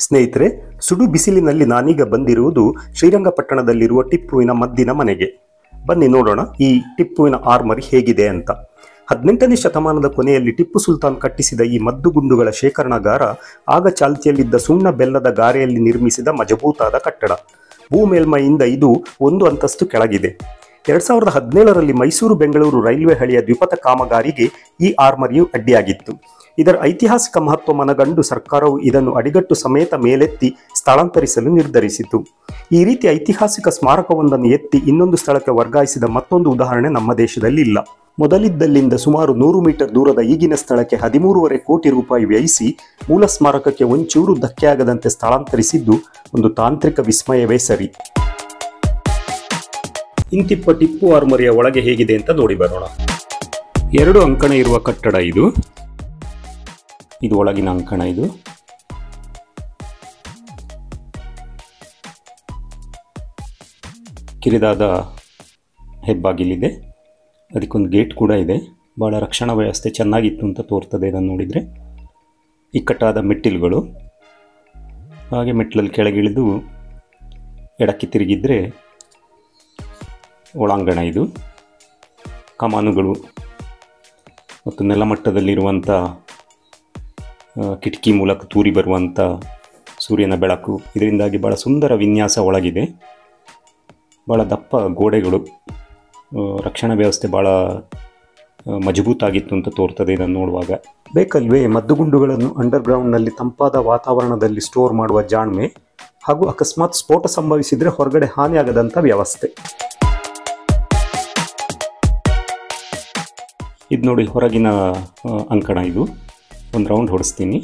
ಸ್ನೇಹಿತರೆ ಸುಡು ಬಿಸಿಲಿನಲ್ಲಿ ನಾನೀಗ ಬಂದಿರುವುದು ಶ್ರೀರಂಗಪಟ್ಟಣದಲ್ಲಿರುವ ಟಿಪ್ಪುವಿನ ಮದ್ದಿನ ಮನೆಗೆ ಬನ್ನಿ ನೋಡೋಣ ಈ ಟಿಪ್ಪುವಿನ ಆರ್ಮರಿ ಹೇಗಿದೆ ಅಂತ ಹದಿನೆಂಟನೇ ಶತಮಾನದ ಕೊನೆಯಲ್ಲಿ ಟಿಪ್ಪು ಸುಲ್ತಾನ್ ಕಟ್ಟಿಸಿದ ಈ ಮದ್ದುಗುಂಡುಗಳ ಶೇಖರಣಾಗಾರ ಆಗ ಚಾಲ್ತಿಯಲ್ಲಿದ್ದ ಸುಣ್ಣ ಬೆಲ್ಲದ ಗಾರೆಯಲ್ಲಿ ನಿರ್ಮಿಸಿದ ಮಜಬೂತಾದ ಕಟ್ಟಡ ಭೂಮೇಲ್ಮೈಯಿಂದ ಇದು ಒಂದು ಅಂತಸ್ತು ಕೆಳಗಿದೆ ಎರಡ್ ಸಾವಿರದ ಹದಿನೇಳರಲ್ಲಿ ಮೈಸೂರು ಬೆಂಗಳೂರು ರೈಲ್ವೆ ಹಳಿಯ ದ್ವಿಪಥ ಕಾಮಗಾರಿಗೆ ಈ ಆರ್ಮರಿಯು ಅಡ್ಡಿಯಾಗಿತ್ತು ಇದರ ಐತಿಹಾಸಿಕ ಮಹತ್ವ ಮನಗಂಡು ಸರ್ಕಾರವು ಇದನ್ನು ಅಡಿಗಟ್ಟು ಸಮೇತ ಮೇಲೆತ್ತಿ ಸ್ಥಳಾಂತರಿಸಲು ನಿರ್ಧರಿಸಿತು ಈ ರೀತಿ ಐತಿಹಾಸಿಕ ಸ್ಮಾರಕವೊಂದನ್ನು ಎತ್ತಿ ಇನ್ನೊಂದು ಸ್ಥಳಕ್ಕೆ ವರ್ಗಾಯಿಸಿದ ಮತ್ತೊಂದು ಉದಾಹರಣೆ ನಮ್ಮ ದೇಶದಲ್ಲಿ ಇಲ್ಲ ಮೊದಲಿದ್ದಲ್ಲಿಂದ ಸುಮಾರು ನೂರು ಮೀಟರ್ ದೂರದ ಈಗಿನ ಸ್ಥಳಕ್ಕೆ ಹದಿಮೂರುವರೆ ಕೋಟಿ ರೂಪಾಯಿ ವ್ಯಯಿಸಿ ಮೂಲ ಸ್ಮಾರಕಕ್ಕೆ ಒಂಚೂರು ಧಕ್ಕೆಯಾಗದಂತೆ ಸ್ಥಳಾಂತರಿಸಿದ್ದು ಒಂದು ತಾಂತ್ರಿಕ ವಿಸ್ಮಯವೇ ಸರಿ ಇಂತಿಪ್ಪ ಟಿಪ್ಪು ಆರ್ಮರಿಯ ಒಳಗೆ ಹೇಗಿದೆ ಅಂತ ನೋಡಿ ಬರೋಣ ಎರಡು ಅಂಕಣ ಇರುವ ಕಟ್ಟಡ ಇದು ಇದು ಒಳಗಿನ ಅಂಕಣ ಇದು ಕಿರಿದಾದ ಹೆಬ್ಬಾಗಿಲಿದೆ ಅದಕ್ಕೊಂದು ಗೇಟ್ ಕೂಡ ಇದೆ ಭಾಳ ರಕ್ಷಣಾ ವ್ಯವಸ್ಥೆ ಚೆನ್ನಾಗಿತ್ತು ಅಂತ ತೋರ್ತದೆ ಇದನ್ನು ನೋಡಿದರೆ ಇಕ್ಕಟ್ಟಾದ ಮೆಟ್ಟಿಲುಗಳು ಹಾಗೆ ಮೆಟ್ಟಿಲಲ್ಲಿ ಕೆಳಗಿಳಿದು ಎಡಕ್ಕೆ ತಿರುಗಿದರೆ ಒಳಾಂಗಣ ಇದು ಕಮಾನುಗಳು ಮತ್ತು ನೆಲಮಟ್ಟದಲ್ಲಿರುವಂಥ ಆ, ಕಿಟಕಿ ಮೂಲಕ ತೂರಿ ಬರುವಂಥ ಸೂರ್ಯನ ಬೆಳಕು ಇದರಿಂದಾಗಿ ಭಾಳ ಸುಂದರ ವಿನ್ಯಾಸ ಒಳಗಿದೆ ಭಾಳ ದಪ್ಪ ಗೋಡೆಗಳು ಆ, ರಕ್ಷಣಾ ವ್ಯವಸ್ಥೆ ಭಾಳ ಆ, ಮಜಬೂತಾಗಿತ್ತು ಅಂತ ತೋರ್ತದೆ ಇದನ್ನು ನೋಡುವಾಗ ಬೇಕಲ್ವೇ ಮದ್ದುಗುಂಡುಗಳನ್ನು ಅಂಡರ್ಗ್ರೌಂಡ್ನಲ್ಲಿ ತಂಪಾದ ವಾತಾವರಣದಲ್ಲಿ ಸ್ಟೋರ್ ಮಾಡುವ ಜಾಣ್ಮೆ ಹಾಗೂ ಅಕಸ್ಮಾತ್ ಸ್ಫೋಟ ಸಂಭವಿಸಿದರೆ ಹೊರಗಡೆ ಹಾನಿಯಾಗದಂಥ ವ್ಯವಸ್ಥೆ ಇದು ನೋಡಿ ಹೊರಗಿನ ಆ, ಅಂಕಣ ಇದು ಒಂದು ರೌಂಡ್ ಹೊಡಿಸ್ತೀನಿ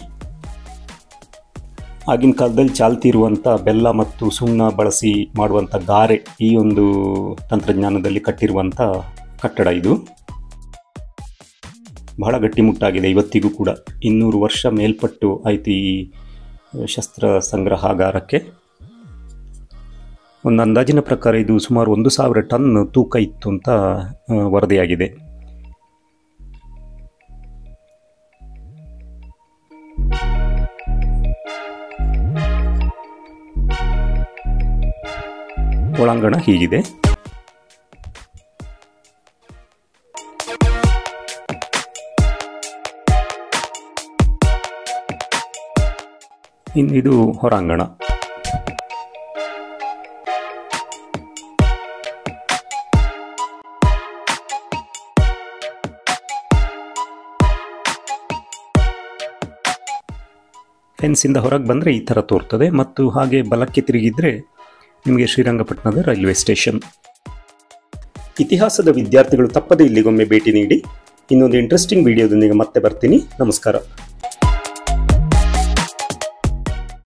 ಆಗಿನ ಕಾಲದಲ್ಲಿ ಚಾಲ್ತಿ ಇರುವಂಥ ಬೆಲ್ಲ ಮತ್ತು ಸುಣ್ಣ ಬಳಸಿ ಮಾಡುವಂಥ ಗಾರೆ ಈ ಒಂದು ತಂತ್ರಜ್ಞಾನದಲ್ಲಿ ಕಟ್ಟಿರುವಂಥ ಕಟ್ಟಡ ಇದು ಬಹಳ ಗಟ್ಟಿಮುಟ್ಟಾಗಿದೆ ಇವತ್ತಿಗೂ ಕೂಡ ಇನ್ನೂರು ವರ್ಷ ಮೇಲ್ಪಟ್ಟು ಆಯಿತು ಈ ಶಸ್ತ್ರ ಸಂಗ್ರಹಾಗಾರಕ್ಕೆ ಒಂದು ಅಂದಾಜಿನ ಪ್ರಕಾರ ಇದು ಸುಮಾರು ಒಂದು ಸಾವಿರ ಟನ್ ತೂಕ ಇತ್ತು ಅಂತ ಆ, ವರದಿಯಾಗಿದೆ ಒಳಾಂಗಣ ಹೀಗಿದೆ ಇನ್ನು ಇದು ಹೊರಾಂಗಣ ಫೆನ್ಸಿಂದ ಹೊರಗೆ ಬಂದರೆ ಈ ಥರ ತೋರ್ತದೆ ಮತ್ತು ಹಾಗೆ ಬಲಕ್ಕೆ ತಿರುಗಿದರೆ ನಿಮಗೆ ಶ್ರೀರಂಗಪಟ್ಟಣದ ರೈಲ್ವೆ ಸ್ಟೇಷನ್ ಇತಿಹಾಸದ ವಿದ್ಯಾರ್ಥಿಗಳು ತಪ್ಪದೇ ಇಲ್ಲಿಗೊಮ್ಮೆ ಭೇಟಿ ನೀಡಿ ಇನ್ನೊಂದು ಇಂಟ್ರೆಸ್ಟಿಂಗ್ ವಿಡಿಯೋದೊಂದಿಗೆ ಮತ್ತೆ ಬರ್ತೀನಿ ನಮಸ್ಕಾರ